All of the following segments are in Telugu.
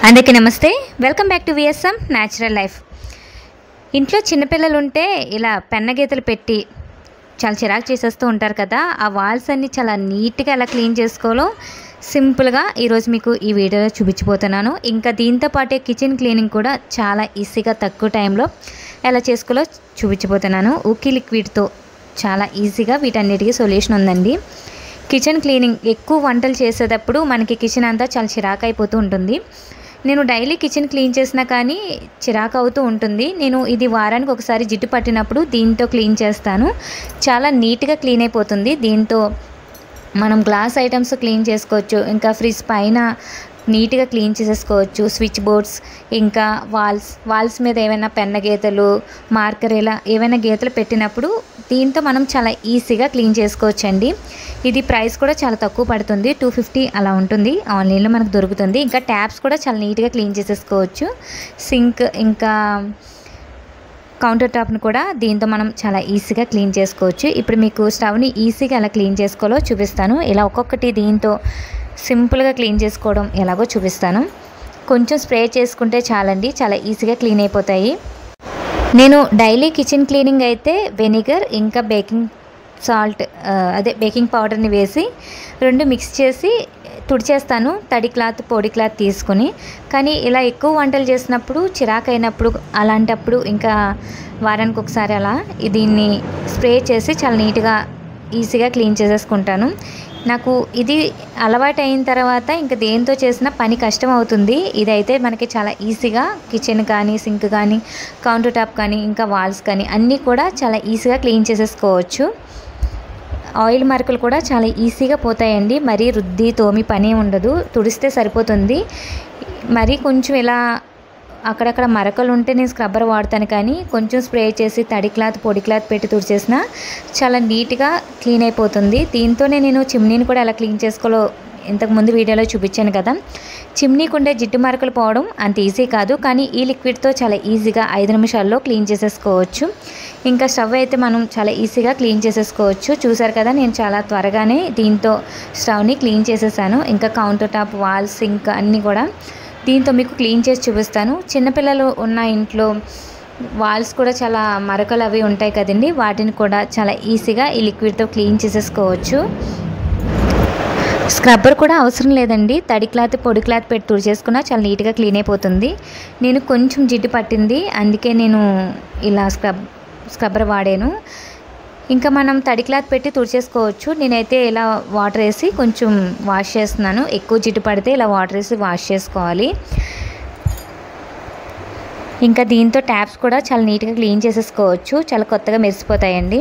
అందరికీ నమస్తే welcome back to VSM natural life ఇంట్లో చిన్నపిల్లలు ఉంటే ఇలా పెన్న గీతలు పెట్టి చాలా చిరాకు చేసేస్తూ ఉంటారు కదా ఆ వాల్స్ అన్ని చాలా నీట్గా ఎలా క్లీన్ చేసుకోవాలో సింపుల్గా ఈరోజు మీకు ఈ వీడియోలో చూపించిపోతున్నాను ఇంకా దీంతో పాటే కిచెన్ క్లీనింగ్ కూడా చాలా ఈజీగా తక్కువ టైంలో ఎలా చేసుకోవాలో చూపించిపోతున్నాను ఉక్కి లిక్విడ్తో చాలా ఈజీగా వీటన్నిటికీ సొల్యూషన్ ఉందండి కిచెన్ క్లీనింగ్ ఎక్కువ వంటలు చేసేటప్పుడు మనకి కిచెన్ అంతా చాలా చిరాకు అయిపోతూ ఉంటుంది నేను డైలీ కిచెన్ క్లీన్ చేసినా కానీ చిరాకు అవుతూ ఉంటుంది నేను ఇది వారానికి ఒకసారి జిడ్డు పట్టినప్పుడు దీంతో క్లీన్ చేస్తాను చాలా నీట్గా క్లీన్ అయిపోతుంది దీంతో మనం గ్లాస్ ఐటమ్స్ క్లీన్ చేసుకోవచ్చు ఇంకా ఫ్రిడ్జ్ పైన నీట్గా క్లీన్ చేసేసుకోవచ్చు స్విచ్ బోర్డ్స్ ఇంకా వాల్స్ వాల్స్ మీద ఏమైనా పెన్న గీతలు మార్కర్ ఇలా ఏమైనా గీతలు పెట్టినప్పుడు దీంతో మనం చాలా ఈజీగా క్లీన్ చేసుకోవచ్చు అండి ఇది ప్రైస్ కూడా చాలా తక్కువ పడుతుంది టూ ఫిఫ్టీ అలా ఉంటుంది ఆన్లైన్లో మనకు దొరుకుతుంది ఇంకా ట్యాప్స్ కూడా చాలా నీట్గా క్లీన్ చేసేసుకోవచ్చు సింక్ ఇంకా కౌంటర్ టాప్ని కూడా దీంతో మనం చాలా ఈజీగా క్లీన్ చేసుకోవచ్చు ఇప్పుడు మీకు స్టవ్ని ఈజీగా ఎలా క్లీన్ చేసుకోవాలో చూపిస్తాను ఇలా ఒక్కొక్కటి దీంతో సింపుల్గా క్లీన్ చేసుకోవడం ఎలాగో చూపిస్తాను కొంచెం స్ప్రే చేసుకుంటే చాలండి చాలా ఈజీగా క్లీన్ అయిపోతాయి నేను డైలీ కిచెన్ క్లీనింగ్ అయితే వెనిగర్ ఇంకా బేకింగ్ సాల్ట్ ఆ, అదే బేకింగ్ పౌడర్ని వేసి రెండు మిక్స్ చేసి తుడిచేస్తాను తడి క్లాత్ పొడి క్లాత్ తీసుకొని కానీ ఇలా ఎక్కువ వంటలు చేసినప్పుడు చిరాకు అయినప్పుడు అలాంటప్పుడు ఇంకా వారానికి ఒకసారి అలా దీన్ని స్ప్రే చేసి చాలా నీట్గా ఈజీగా క్లీన్ చేసేసుకుంటాను నాకు ఇది అలవాటు అయిన తర్వాత ఇంకా దేంతో చేసినా పని కష్టం అవుతుంది ఇదైతే మనకి చాలా ఈజీగా కిచెన్ కానీ సింక్ కానీ కౌంటర్ టాప్ కానీ ఇంకా వాల్స్ కానీ అన్నీ కూడా చాలా ఈజీగా క్లీన్ చేసేసుకోవచ్చు ఆయిల్ మరకలు కూడా చాలా ఈజీగా పోతాయండి మరీ రుద్ది తోమి పని ఉండదు తుడిస్తే సరిపోతుంది మరీ కొంచెం ఇలా అక్కడక్కడ మరకలు ఉంటే నేను స్క్రబ్బర్ వాడతాను కానీ కొంచెం స్ప్రే చేసి తడి క్లాత్ పొడి క్లాత్ పెట్టి తుడిచేసిన చాలా నీట్గా క్లీన్ అయిపోతుంది దీంతోనే నేను చిమ్నీని కూడా ఎలా క్లీన్ చేసుకోవాలో ఇంతకు ముందు వీడియోలో చూపించాను కదా చిమ్నీకి ఉండే జిడ్డు మరకలు పోవడం అంత ఈజీ కాదు కానీ ఈ లిక్విడ్తో చాలా ఈజీగా ఐదు నిమిషాల్లో క్లీన్ చేసేసుకోవచ్చు ఇంకా స్టవ్ అయితే మనం చాలా ఈజీగా క్లీన్ చేసేసుకోవచ్చు చూసారు కదా నేను చాలా త్వరగానే దీంతో స్టవ్ని క్లీన్ చేసేసాను ఇంకా కౌంటర్ టాప్ వాల్స్ ఇంకా అన్నీ కూడా దీంతో మీకు క్లీన్ చేసి చూపిస్తాను చిన్నపిల్లలు ఉన్న ఇంట్లో వాల్స్ కూడా చాలా మరకలు అవి ఉంటాయి కదండి వాటిని కూడా చాలా ఈజీగా ఈ లిక్విడ్తో క్లీన్ చేసేసుకోవచ్చు స్క్రబ్బర్ కూడా అవసరం లేదండి తడి క్లాత్ పొడి క్లాత్ పెట్టి తుడిచేసుకున్నా చాలా నీట్గా క్లీన్ అయిపోతుంది నేను కొంచెం జిడ్డు పట్టింది అందుకే నేను ఇలా స్క్రబ్ స్క్రబ్బర్ వాడాను ఇంకా మనం తడి క్లాత్ పెట్టి తుడిచేసుకోవచ్చు నేనైతే ఇలా వాటర్ వేసి కొంచెం వాష్ చేస్తున్నాను ఎక్కువ జిడ్డు పడితే ఇలా వాటర్ వేసి వాష్ చేసుకోవాలి ఇంకా దీంతో ట్యాప్స్ కూడా చాలా నీట్గా క్లీన్ చేసేసుకోవచ్చు చాలా కొత్తగా మెరిసిపోతాయండి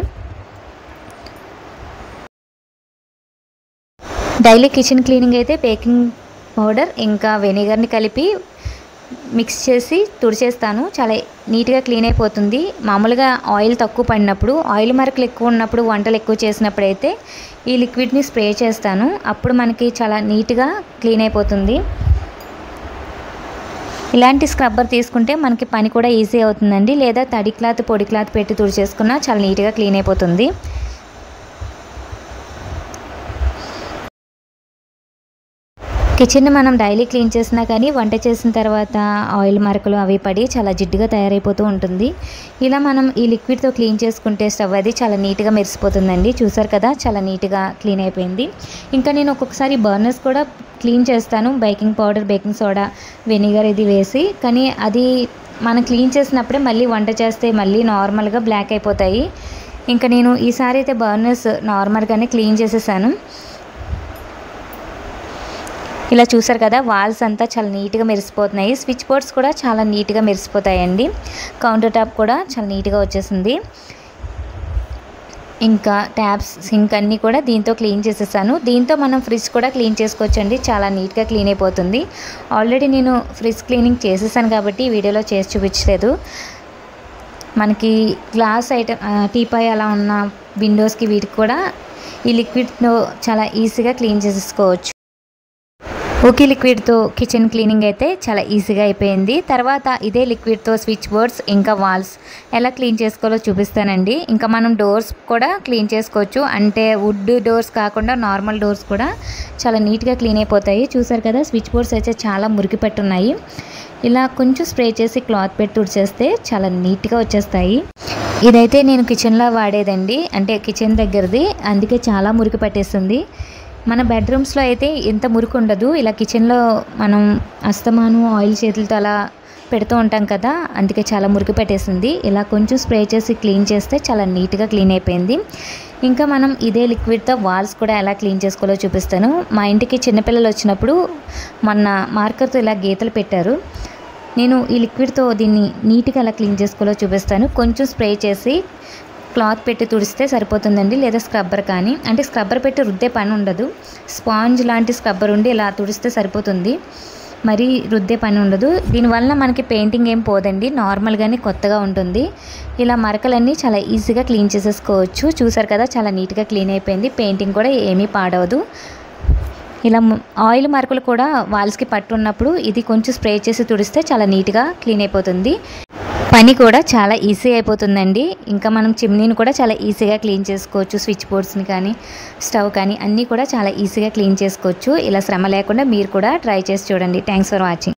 డైలీ కిచెన్ క్లీనింగ్ అయితే బేకింగ్ పౌడర్ ఇంకా వెనిగర్ని కలిపి మిక్స్ చేసి తుడిచేస్తాను చాలా నీట్గా క్లీన్ అయిపోతుంది మామూలుగా ఆయిల్ తక్కువ పడినప్పుడు ఆయిల్ మరకలు ఎక్కువ ఉన్నప్పుడు వంటలు ఎక్కువ చేసినప్పుడు అయితే ఈ లిక్విడ్ని స్ప్రే చేస్తాను అప్పుడు మనకి చాలా నీట్గా క్లీన్ అయిపోతుంది ఇలాంటి స్క్రబ్బర్ తీసుకుంటే మనకి పని కూడా ఈజీ అవుతుందండి లేదా తడి క్లాత్ పొడి క్లాత్ పెట్టి తుడిచేసుకున్నా చాలా నీట్గా క్లీన్ అయిపోతుంది కిచెన్ మనం డైలీ క్లీన్ చేసినా కానీ వంట చేసిన తర్వాత ఆయిల్ మరకలు అవి పడి చాలా జిడ్డుగా తయారైపోతూ ఉంటుంది ఇలా మనం ఈ లిక్విడ్తో క్లీన్ చేసుకుంటే స్టవ్ అది చాలా నీట్గా మెరిసిపోతుందండి చూసారు కదా చాలా నీట్గా క్లీన్ అయిపోయింది ఇంకా నేను ఒక్కొక్కసారి బర్నర్స్ కూడా క్లీన్ చేస్తాను baking powder baking soda vinegar ఇది వేసి కానీ అది మనం క్లీన్ చేసినప్పుడే మళ్ళీ వంట చేస్తే మళ్ళీ నార్మల్గా బ్లాక్ అయిపోతాయి ఇంకా నేను ఈసారి అయితే బర్నర్స్ నార్మల్గానే క్లీన్ చేసేసాను ఇలా చూసారు కదా వాల్స్ అంతా చాలా నీట్గా మెరిసిపోతున్నాయి స్విచ్ బోర్డ్స్ కూడా చాలా నీట్గా మెరిసిపోతాయండి కౌంటర్ టాప్ కూడా చాలా నీట్గా వచ్చేసింది ఇంకా ట్యాప్స్ సింక్ అన్నీ కూడా దీంతో క్లీన్ చేసేసాను దీంతో మనం ఫ్రిడ్జ్ కూడా క్లీన్ చేసుకోవచ్చండి చాలా నీట్గా క్లీన్ అయిపోతుంది ఆల్రెడీ నేను ఫ్రిడ్జ్ క్లీనింగ్ చేసేసాను కాబట్టి ఈ వీడియోలో చేసి చూపించలేదు మనకి గ్లాస్ ఐటమ్ టీపాయ్ అలా ఉన్న విండోస్కి వీటికి కూడా ఈ లిక్విడ్తో చాలా ఈజీగా క్లీన్ చేసేసుకోవచ్చు ఓకే లిక్విడ్తో కిచెన్ క్లీనింగ్ అయితే చాలా ఈజీగా అయిపోయింది తర్వాత ఇదే లిక్విడ్తో స్విచ్ బోర్డ్స్ ఇంకా వాల్స్ ఎలా క్లీన్ చేసుకోవాలో చూపిస్తానండి ఇంకా మనం డోర్స్ కూడా క్లీన్ చేసుకోవచ్చు అంటే వుడ్ డోర్స్ కాకుండా నార్మల్ డోర్స్ కూడా చాలా నీట్గా క్లీన్ అయిపోతాయి చూసారు కదా స్విచ్ బోర్డ్స్ అయితే చాలా మురికి పెట్టున్నాయి ఇలా కొంచెం స్ప్రే చేసి క్లాత్ పెట్టి తుడిచేస్తే చాలా నీట్గా వచ్చేస్తాయి ఇదైతే నేను కిచెన్లో వాడేదండి అంటే కిచెన్ దగ్గరది అందుకే చాలా మురికి పట్టేస్తుంది మన బెడ్రూమ్స్లో అయితే ఇంత మురికి ఉండదు ఇలా కిచెన్లో మనం అస్తమాను ఆయిల్ చేతులతో అలా పెడుతూ ఉంటాం కదా అందుకే చాలా మురికి పెట్టేసింది ఇలా కొంచెం స్ప్రే చేసి క్లీన్ చేస్తే చాలా నీట్గా క్లీన్ అయిపోయింది ఇంకా మనం ఇదే లిక్విడ్తో వాల్స్ కూడా ఎలా క్లీన్ చేసుకోవాలో చూపిస్తాను మా ఇంటికి చిన్నపిల్లలు వచ్చినప్పుడు మొన్న మార్కర్తో ఇలా గీతలు పెట్టారు నేను ఈ లిక్విడ్తో దీన్ని నీట్గా ఎలా క్లీన్ చేసుకోవాలో చూపిస్తాను కొంచెం స్ప్రే చేసి క్లాత్ పెట్టి తుడిస్తే సరిపోతుందండి లేదా స్క్రబ్బర్ కానీ అంటే స్క్రబ్బర్ పెట్టి రుద్దే పని ఉండదు స్పాంజ్ లాంటి స్క్రబ్బర్ ఉండి ఇలా తుడిస్తే సరిపోతుంది మరీ రుద్దే పని ఉండదు దీనివల్ల మనకి పెయింటింగ్ ఏం పోదండి నార్మల్గానే కొత్తగా ఉంటుంది ఇలా మరకలన్నీ చాలా ఈజీగా క్లీన్ చేసేసుకోవచ్చు చూసారు కదా చాలా నీట్గా క్లీన్ అయిపోయింది పెయింటింగ్ కూడా ఏమీ పాడవదు ఇలా ము- ఆయిల్ మార్కులు కూడా వాల్స్కి పట్టున్నప్పుడు ఇది కొంచెం స్ప్రే చేసి తుడిస్తే చాలా నీట్గా క్లీన్ అయిపోతుంది పని కూడా చాలా ఈజీ అయిపోతుందండి ఇంకా మనం చిమ్నీని కూడా చాలా ఈజీగా క్లీన్ చేసుకోవచ్చు స్విచ్ బోర్డ్స్ని కానీ స్టవ్ కానీ అన్నీ కూడా చాలా ఈజీగా క్లీన్ చేసుకోవచ్చు ఇలా శ్రమ లేకుండా మీరు కూడా ట్రై చేసి చూడండి థ్యాంక్స్ ఫర్ వాచింగ్